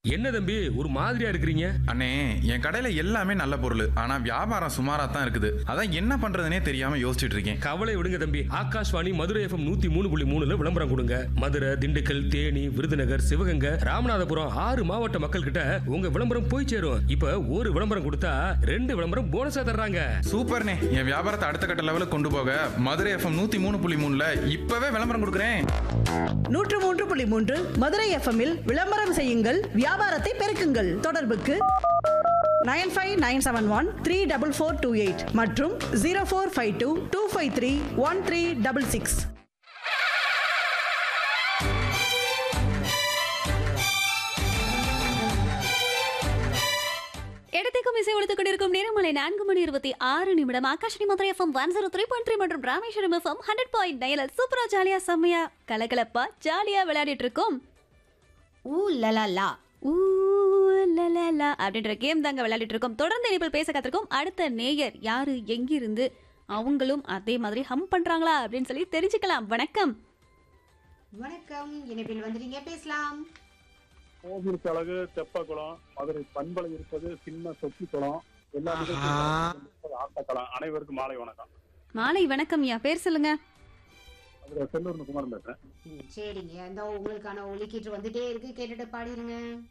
என்ன தம்பி ஒரு மாதிரியா இருக்கிறீங்க அண்ணே என் கடையில எல்லாமே நல்ல பொருள் ஆனா வியாபாரம் சுமாரா தான் இருக்குது அதான் என்ன பண்றதுனே தெரியாம யோசிச்சுட்டு இருக்கேன் கவலை விடுங்க தம்பி ஆகாஷ்வாணி மதுரை எஃப்எம் நூத்தி மூணு புள்ளி மூணுல விளம்பரம் கொடுங்க மதுரை திண்டுக்கல் தேனி விருதுநகர் சிவகங்கை ராமநாதபுரம் ஆறு மாவட்ட மக்கள் கிட்ட உங்க விளம்பரம் போய் சேரும் இப்ப ஒரு விளம்பரம் கொடுத்தா ரெண்டு விளம்பரம் போனஸா தர்றாங்க சூப்பர்ண்ணே என் வியாபாரத்தை அடுத்த கட்ட லெவலுக்கு கொண்டு போக மதுரை எஃப்எம் நூத்தி மூணு புள்ளி மூணுல இப்பவே விளம்பரம் கொடுக்குறேன் நூற்று மூன்று புள்ளி மூன்று மதுரை எஃப்எம்மில் விளம்பரம் செய்யுங்கள் வியாபாரத்தை பெருக்குங்கள் தொடர்புக்கு nine five nine seven one three double four two eight மற்றும் zero four five two two five three one three double six இடத்திற்கும் இசை ஒழித்துக் கொண்டிருக்கும் நேரமலை நான்கு மணி இருபத்தி ஆறு நிமிடம் Akashvani Madurai FM one zero three point three மற்றும் ராமேஸ்வரம் எஃப்எம் ஹண்ட்ரட் பாயிண்ட் நைனில் சூப்பரா ஜாலியா செம்மையா கலகலப்பா ஜாலியா விளையாடிட்டு இருக்கோம் ஊ லலா ஊ லலா அப்படின்ற கேம் தாங்க விளையாடிட்டு இருக்கோம் தொடர்ந்து இனிப்பில் பேச கத்திருக்கோம் அடுத்த நேயர் யாரு எங்கிருந்து அவங்களும் அதே மாதிரி ஹம் பண்றாங்களா அப்படின்னு சொல்லி தெரிஞ்சுக்கலாம் வணக்கம் வணக்கம் இணைப்பில் வந்துட்டீங்க பேசலாம் கோவில் கழகு தெப்பக்குளம் மதுரை பண்பலை இருப்பது சின்ன சொக்கி குளம் எல்லா நிகழ்ச்சிகளும் ஆட்டக்களம் அனைவருக்கும் மாலை வணக்கம் மாலை வணக்கம் யா பேர் சொல்லுங்க அதுல செல்லூர் குமாரன் பேசுறேன் ம், சரிங்க இந்த உங்களுக்கான ஒலிக்கீற்று வந்துட்டே இருக்கு கேட்டுட்டு பாடிருங்க